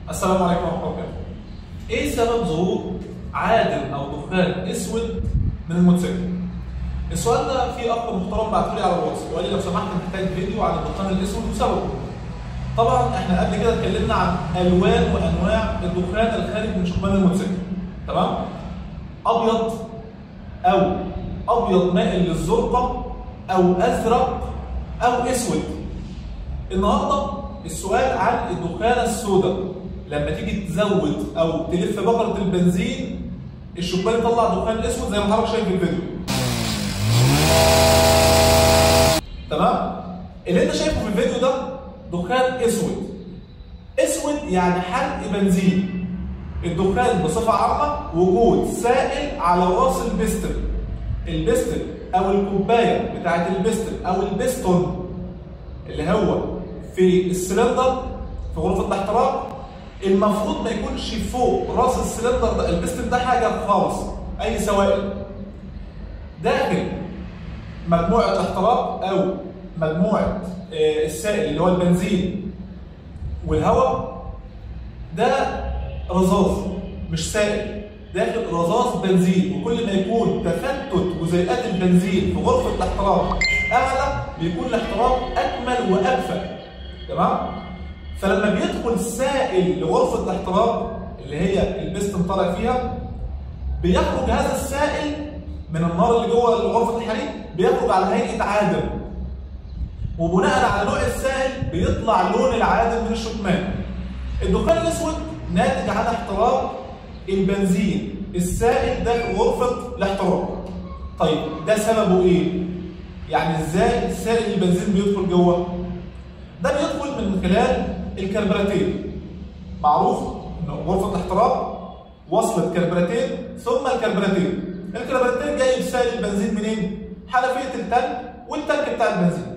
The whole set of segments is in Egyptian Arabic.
السلام عليكم ورحمه الله وبركاته. ايه سبب ظهور عادم او دخان اسود من الموتوسيكل؟ السؤال ده في اخ محترم بعته لي على الواتس وقال لي لو سمحت محتاج فيديو عن الدخان الاسود وسببه. طبعا احنا قبل كده اتكلمنا عن الوان وانواع الدخان الخارج من شكمان الموتوسيكل. تمام؟ ابيض او ابيض مائل للزرقه او ازرق او اسود. النهارده السؤال عن الدخانه السوداء لما تيجي تزود او تلف بقره البنزين الشباك يطلع دخان اسود زي ما حضرتك شايف في الفيديو. تمام؟ اللي انت شايفه في الفيديو ده دخان اسود. اسود يعني حرق بنزين. الدخان بصفه عامه وجود سائل على راس البستل. البستل او الكوبايه بتاعت البستل او البستون اللي هو في السلندر في غرفه الاحتراق المفروض ما يكونش فوق راس السلندر ده البستن ده حاجه خالص اي سوائل داخل مجموعه الاحتراق او مجموعه آه، السائل اللي هو البنزين والهواء ده رذاذ مش سائل داخل رذاذ بنزين وكل ما يكون تفتت جزيئات البنزين في غرفه الاحتراق اعلى بيكون الاحتراق اكمل واكفى تمام فلما بيدخل سائل لغرفه الاحتراق اللي هي البستن طالع فيها بيخرج هذا السائل من النار اللي جوه غرفه الحريق بيخرج على هيئه عادم وبناء على نوع السائل بيطلع لون العادم من الشكمان الدخان الاسود ناتج عن احتراق البنزين السائل داخل غرفه الاحتراق طيب ده سببه ايه يعني ازاي سائل البنزين بيدخل جوه ده بيدخل من خلال الكربراتير معروف ان غرفه الاحتراق وصلت كربراتير ثم الكربراتير الكربراتير جاي بسائل البنزين منين حنفيه التانك والتانك بتاع البنزين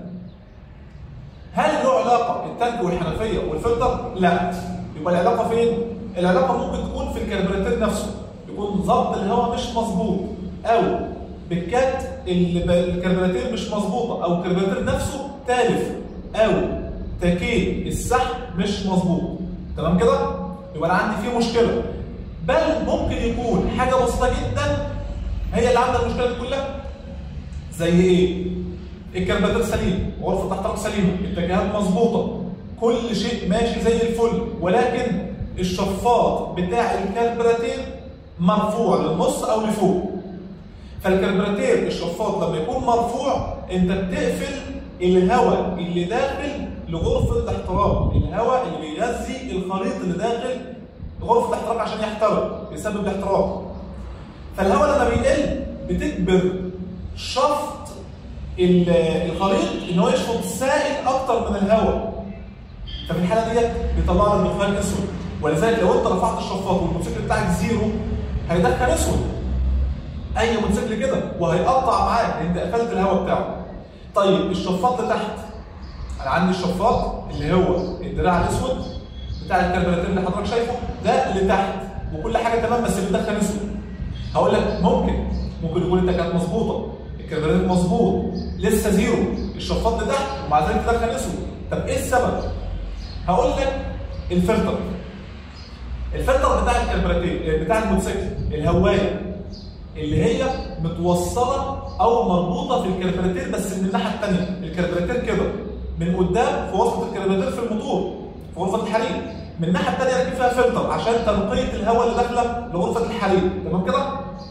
هل له علاقه التانك والحنفيه والفلتر لا يبقى العلاقه فين العلاقه ممكن تكون في الكربراتير نفسه يكون ضبط الهواء مش مظبوط او بكات الكربراتير مش مظبوطه او الكربراتير نفسه تالف او تكيه السحب مش مظبوط تمام كده يبقى انا عندي فيه مشكله بل ممكن يكون حاجه بسيطه جدا هي اللي عامله المشكله دي كلها زي ايه الكربراتير سليم غرفه الاحتراق سليمه الاتجاهات مظبوطه كل شيء ماشي زي الفل ولكن الشفاط بتاع الكربراتير مرفوع للنص او لفوق فالكربراتير الشفاط لما يكون مرفوع انت بتقفل الهواء اللي داخل لغرفه الاحتراق الهواء اللي بيغذي الخليط اللي داخل غرفه الاحتراق عشان يحترق بيسبب الاحتراق فالهواء لما بيقل بتجبر شفط الخليط ان هو يشفط سائل اكتر من الهواء ففي الحاله ديت بيطلع لك دخان اسود ولذلك لو انت رفعت الشفاط والموتوسيكل بتاعك زيرو هيدخن اسود اي موتوسيكل كده وهيقطع معاك انت قفلت الهواء بتاعه طيب الشفاط لتحت انا عندي الشفاط اللي هو الدراع الاسود بتاع الكربراتير اللي حضرتك شايفه ده لتحت وكل حاجه تمام بس بيدخن اسود هقول لك ممكن ممكن يكون انت كانت مظبوطه الكربراتير مظبوط لسه زيرو الشفاط لتحت ومع ذلك تدخن اسود طب ايه السبب؟ هقول لك الفلتر الفلتر بتاع الكربراتير بتاع الموتوسيكل الهوايه اللي هي متوصله او مربوطه في الكربراتير بس من الناحيه الثانيه الكربراتير كده من قدام في وصله الكربراتير في الموتور في غرفه الحريق من الناحيه الثانيه راكب فيها فلتر عشان تنقيه الهواء اللي داخله لغرفه الحريق تمام كده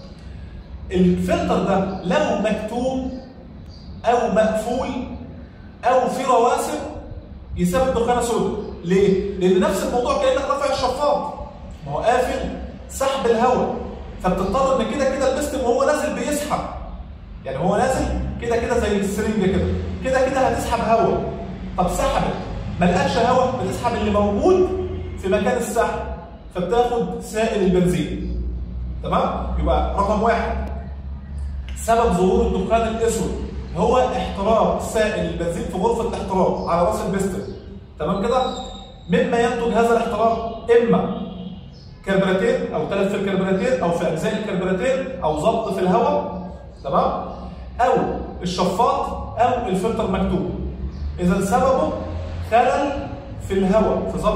الفلتر ده لو مكتوم او مقفول او في رواسب يسبب دخانه سوداء ليه؟ لان نفس الموضوع كانك رافع الشفاط ما هو قافل سحب الهواء فبتضطر ان كده كده البستم وهو نازل بيسحب يعني هو نازل كده كده زي السرنجه كده كده كده هتسحب هواء طب سحبت ما لقتش هواء بتسحب اللي موجود في مكان السحب فبتاخد سائل البنزين تمام يبقى رقم واحد سبب ظهور الدخان الاسود هو احتراق سائل البنزين في غرفه الاحتراق على راس البستم تمام كده مما ينتج هذا الاحتراق اما كربراتير او تلف في الكربراتير او في اجزاء الكربراتير او ضبط في الهواء تمام او الشفاط او الفلتر مكتوب اذا سببه خلل في الهواء في ضبط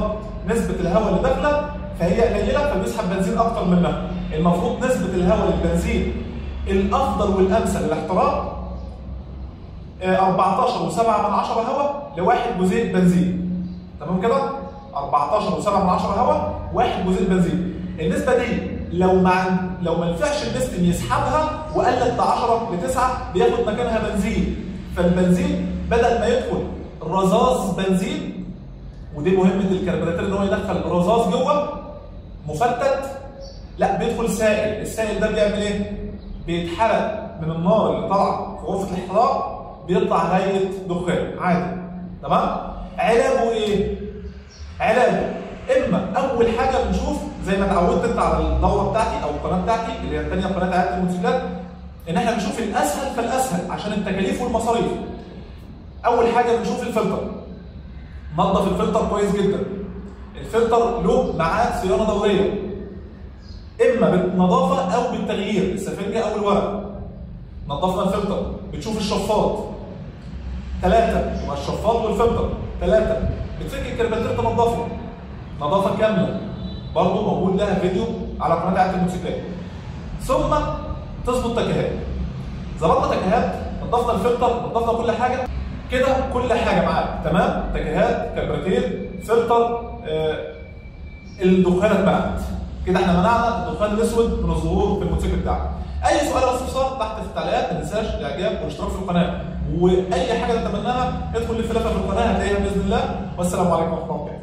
نسبه الهواء اللي داخله فهي قليله فبيسحب بنزين اكتر منها المفروض نسبه الهواء للبنزين الافضل والامثل للاحتراق آه، 14 و7 من 10 هواء لواحد جزيء بنزين تمام كده 14 و7 من 10 هواء واحد جزيء بنزين النسبه دي لو ما لو ما نفعش البستم يسحبها وقلت ل 10 ل 9 بياخد مكانها بنزين فالبنزين بدل ما يدخل رذاذ بنزين ودي مهمه الكربوراتير ان هو يدخل رذاذ جوه مفتت لا بيدخل سائل السائل ده بيعمل ايه بيتحرق من النار اللي طالعه في غرفه الاحتراق بيطلع هيئه دخان عادي تمام علاجه ايه علاجه اما اول حاجه بنشوف زي ما اتعودت انت على الدوره بتاعتي او القناه بتاعتي اللي هي الثانيه قناه عياده الموتوسيكلات ان احنا بنشوف الاسهل فالاسهل عشان التكاليف والمصاريف اول حاجه بنشوف الفلتر نظف الفلتر كويس جدا الفلتر له ميعاد صيانه دوريه اما بالنظافه او بالتغيير السفنجه او الورق نظفنا الفلتر بتشوف الشفاط ثلاثة يبقى الشفاط والفلتر ثلاثة بتفك الكرباتير تنظفه نظافة كاملة برضه موجود لها فيديو على قناة عيادة الموتوسيكلات ثم تظبط تكهات ظبطنا تكهات نظفنا الفلتر نظفنا كل حاجة كده كل حاجة معاك تمام تكهات كرباتير فلتر آه الدخان اتمنعت كده احنا منعنا الدخان الاسود من الظهور في الموتوسيكل بتاعك اي سؤال او استفسار تحت في التعليقات ما تنساش الاعجاب والاشتراك في القناه واي حاجه تتمناها ادخل للفلافه في القناه هتلاقيها باذن الله والسلام عليكم ورحمه الله وبركاته